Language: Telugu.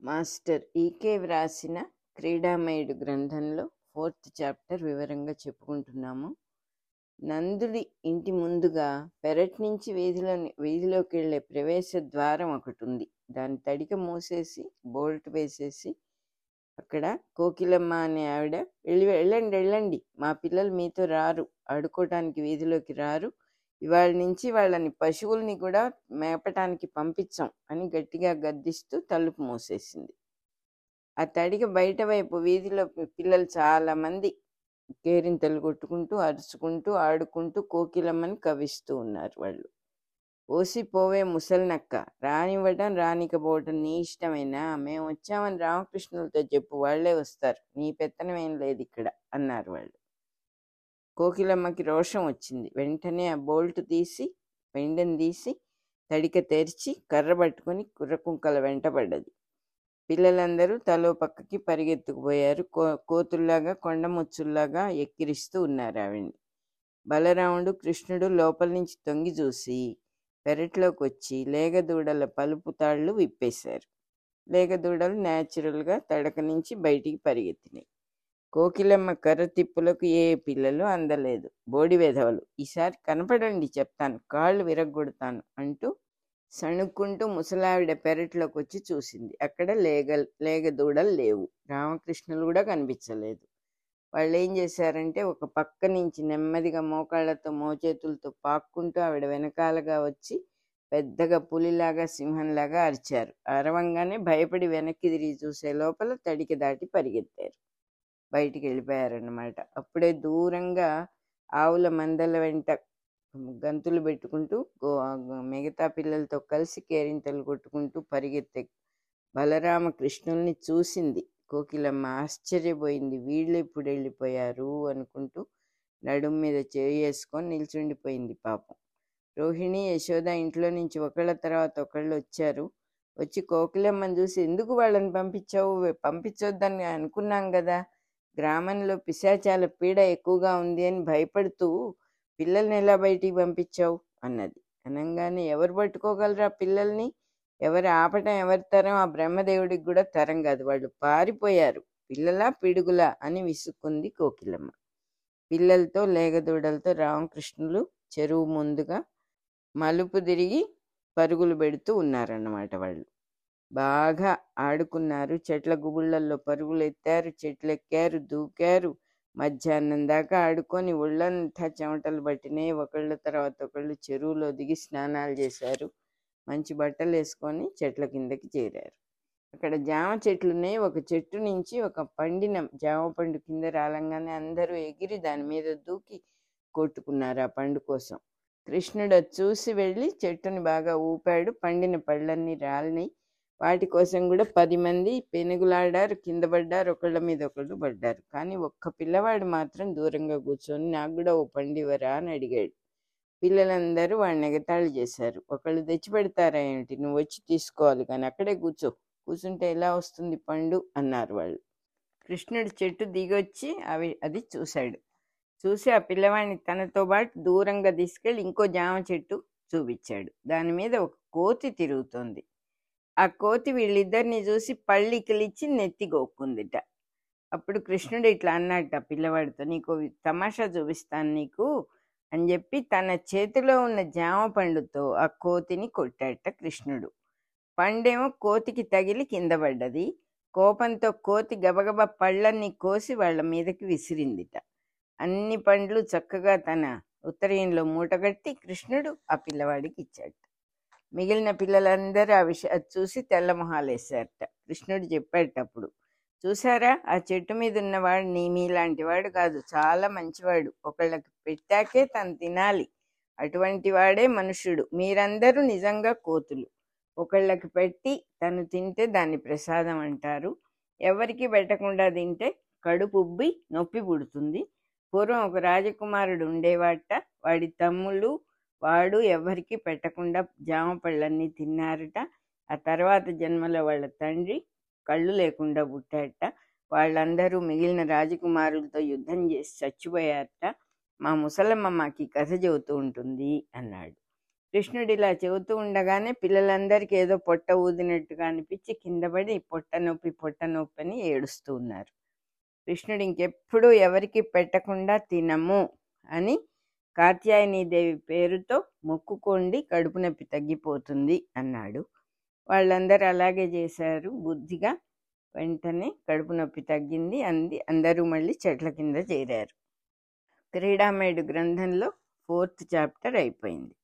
మాస్టర్ ఈకే వ్రాసిన క్రీడామయుడు గ్రంథంలో ఫోర్త్ చాప్టర్ వివరంగా చెప్పుకుంటున్నాము నందుడి ఇంటి ముందుగా పెరట్ నుంచి వీధిలో వీధిలోకి వెళ్ళే ప్రవేశ ద్వారం ఒకటి ఉంది దాని తడిక మూసేసి బోల్ట్ వేసేసి అక్కడ కోకిలమ్మ అనే ఆవిడ వెళ్ళి వెళ్ళండి వెళ్ళండి మా పిల్లలు మీతో రారు ఆడుకోవటానికి వీధిలోకి రారు ఇవాళ నుంచి వాళ్ళని పశువుల్ని కూడా మేపటానికి పంపించాం అని గట్టిగా గద్దిస్తూ తలుపు మూసేసింది ఆ తడిక బయట వైపు వీధిలో పి- పిల్లలు చాలా మంది కేరింతలు కొట్టుకుంటూ అరుచుకుంటూ ఆడుకుంటూ కోకిలమ్మని కవిస్తూ ఉన్నారు వాళ్ళు ఓసి పోవే ముసలినక్క రానివ్వటం రానికపోవటం నీ ఇష్టమేనా మేము వచ్చామని రామకృష్ణులతో చెప్పు వాళ్ళే వస్తారు నీ పెత్తనం ఏం లేదు ఇక్కడ అన్నారు వాళ్ళు కోకిలమ్మకి రోషం వచ్చింది వెంటనే ఆ బోల్ట్ తీసి వెండని తీసి తడిక తెరిచి కర్ర పట్టుకొని కుర్రకుంకల వెంటపడ్డది పిల్లలందరూ తలో పక్కకి పరిగెత్తుకుపోయారు కో కోతుల్లాగా కొండముచ్చుల్లాగా ఎక్కిరిస్తూ ఉన్నారు ఆవిడ్ని బలరాముడు కృష్ణుడు లోపల నుంచి తొంగి చూసి పెరట్లోకి వచ్చి లేగదూడల పలుపు తాళ్ళు విప్పేశారు లేగదూడలు న్యాచురల్గా తడక నుంచి బయటికి పరిగెత్తినాయి కోకిలమ్మ కర్ర తిప్పులకు ఏ పిల్లలు అందలేదు బోడి వెధవలు ఈసారి కనపడండి చెప్తాను కాళ్ళు విరగ్గొడతాను అంటూ సణుక్కుంటూ ముసలావిడ పెరట్లోకి వచ్చి చూసింది అక్కడ లేగ లేగ దూడలు లేవు రామకృష్ణులు కూడా కనిపించలేదు వాళ్ళు ఏం చేశారంటే ఒక పక్క నుంచి నెమ్మదిగా మోకాళ్ళతో మోచేతులతో పాక్కుంటూ ఆవిడ వెనకాలగా వచ్చి పెద్దగా పులిలాగా సింహంలాగా అరిచారు అరవంగానే భయపడి వెనక్కి తిరిగి చూసే లోపల తడికి దాటి పరిగెత్తారు బయటికి వెళ్ళిపోయారన్నమాట అప్పుడే దూరంగా ఆవుల మందల వెంట గంతులు పెట్టుకుంటూ గో- మిగతా పిల్లలతో కలిసి కేరింతలు కొట్టుకుంటూ పరిగెత్తే బలరామ కృష్ణుల్ని చూసింది కోకిలమ్మ ఆశ్చర్యపోయింది వీళ్ళు ఇప్పుడు వెళ్ళిపోయారు అనుకుంటూ నడుం మీద చేసుకొని నిల్చుండిపోయింది పాపం రోహిణి యశోద ఇంట్లో నుంచి ఒకళ్ళ తర్వాత ఒకళ్ళు వచ్చారు వచ్చి కోకిలమ్మని చూసి ఎందుకు వాళ్ళని పంపించావు పంపించొద్దని అనుకున్నాం కదా గ్రామంలో పిశాచాల పీడ ఎక్కువగా ఉంది అని భయపడుతూ పిల్లల్ని ఎలా బయటికి పంపించావు అన్నది అనగానే ఎవరు పట్టుకోగలరా పిల్లల్ని ఎవరు ఆపటం ఎవరి తరం ఆ బ్రహ్మదేవుడికి కూడా తరం కాదు వాళ్ళు పారిపోయారు పిల్లలా పిడుగులా అని విసుక్కుంది కోకిలమ్మ పిల్లలతో లేగదూడలతో రామకృష్ణులు చెరువు ముందుగా మలుపు తిరిగి పరుగులు పెడుతూ ఉన్నారన్నమాట వాళ్ళు బాగా ఆడుకున్నారు చెట్ల గుబుళ్ళల్లో పరుగులు ఎత్తారు చెట్లు ఎక్కారు దూకారు మధ్యాహ్నం దాకా ఆడుకొని ఒళ్ళంతా చెమటలు పట్టినాయి ఒకళ్ళ తర్వాత ఒకళ్ళు చెరువులో దిగి స్నానాలు చేశారు మంచి బట్టలు వేసుకొని చెట్ల కిందకి చేరారు అక్కడ జామ చెట్లు ఉన్నాయి ఒక చెట్టు నుంచి ఒక పండిన జామ పండు కింద రాలంగానే అందరూ ఎగిరి దాని మీద దూకి కొట్టుకున్నారు ఆ పండు కోసం కృష్ణుడు అది చూసి వెళ్ళి చెట్టుని బాగా ఊపాడు పండిన పళ్ళన్నీ రాలినాయి వాటి కోసం కూడా పది మంది పెనుగులాడారు కింద పడ్డారు ఒకళ్ళ మీద ఒకళ్ళు పడ్డారు కానీ ఒక్క పిల్లవాడు మాత్రం దూరంగా కూర్చొని నాకు కూడా ఓ పండివరా అని అడిగాడు పిల్లలందరూ వాడిని ఎగతాళి చేశారు ఒకళ్ళు తెచ్చి పెడతారా ఏమిటి నువ్వు వచ్చి తీసుకోవాలి కానీ అక్కడే కూర్చో కూర్చుంటే ఎలా వస్తుంది పండు అన్నారు వాళ్ళు కృష్ణుడు చెట్టు దిగొచ్చి అవి అది చూశాడు చూసి ఆ పిల్లవాడిని తనతో పాటు దూరంగా తీసుకెళ్ళి ఇంకో జామ చెట్టు చూపించాడు దాని మీద ఒక కోతి తిరుగుతోంది ఆ కోతి వీళ్ళిద్దరిని చూసి పళ్ళికిలిచ్చి నెత్తి గోక్కుందిట అప్పుడు కృష్ణుడు ఇట్లా అన్నట్ట పిల్లవాడితో నీకు తమాషా చూపిస్తాను నీకు అని చెప్పి తన చేతిలో ఉన్న జామ పండుతో ఆ కోతిని కొట్టాట కృష్ణుడు పండేమో కోతికి తగిలి కింద పడ్డది కోపంతో కోతి గబగబా పళ్ళన్నీ కోసి వాళ్ళ మీదకి విసిరిందిట అన్ని పండ్లు చక్కగా తన ఉత్తరీయంలో మూటగట్టి కృష్ణుడు ఆ పిల్లవాడికి ఇచ్చాడు మిగిలిన పిల్లలందరూ ఆ విషయం అది చూసి తెల్లమొహాలు వేశారట కృష్ణుడు చెప్పాడట అప్పుడు చూసారా ఆ చెట్టు మీద ఉన్నవాడు నీ మీలాంటి వాడు కాదు చాలా మంచివాడు ఒకళ్ళకి పెట్టాకే తను తినాలి అటువంటి వాడే మనుషుడు మీరందరూ నిజంగా కోతులు ఒకళ్ళకి పెట్టి తను తింటే దాన్ని ప్రసాదం అంటారు ఎవరికి పెట్టకుండా తింటే కడుపు ఉబ్బి నొప్పి పుడుతుంది పూర్వం ఒక రాజకుమారుడు ఉండేవాట వాడి తమ్ముళ్ళు వాడు ఎవరికి పెట్టకుండా జామ పళ్ళన్నీ తిన్నారట ఆ తర్వాత జన్మలో వాళ్ళ తండ్రి కళ్ళు లేకుండా పుట్టాట వాళ్ళందరూ మిగిలిన రాజకుమారులతో యుద్ధం చేసి చచ్చిపోయారట మా ముసలమ్మ మాకు ఈ కథ చెబుతూ ఉంటుంది అన్నాడు కృష్ణుడు ఇలా చెబుతూ ఉండగానే పిల్లలందరికీ ఏదో పొట్ట ఊదినట్టుగా అనిపించి కింద పడి పొట్ట నొప్పి పొట్ట నొప్పి అని ఏడుస్తూ ఉన్నారు కృష్ణుడు ఇంకెప్పుడు ఎవరికి పెట్టకుండా తినము అని కాత్యాయనీదేవి పేరుతో మొక్కుకోండి కడుపు నొప్పి తగ్గిపోతుంది అన్నాడు వాళ్ళందరూ అలాగే చేశారు బుద్ధిగా వెంటనే కడుపు నొప్పి తగ్గింది అంది అందరూ మళ్ళీ చెట్ల కింద చేరారు క్రీడామేడు గ్రంథంలో ఫోర్త్ చాప్టర్ అయిపోయింది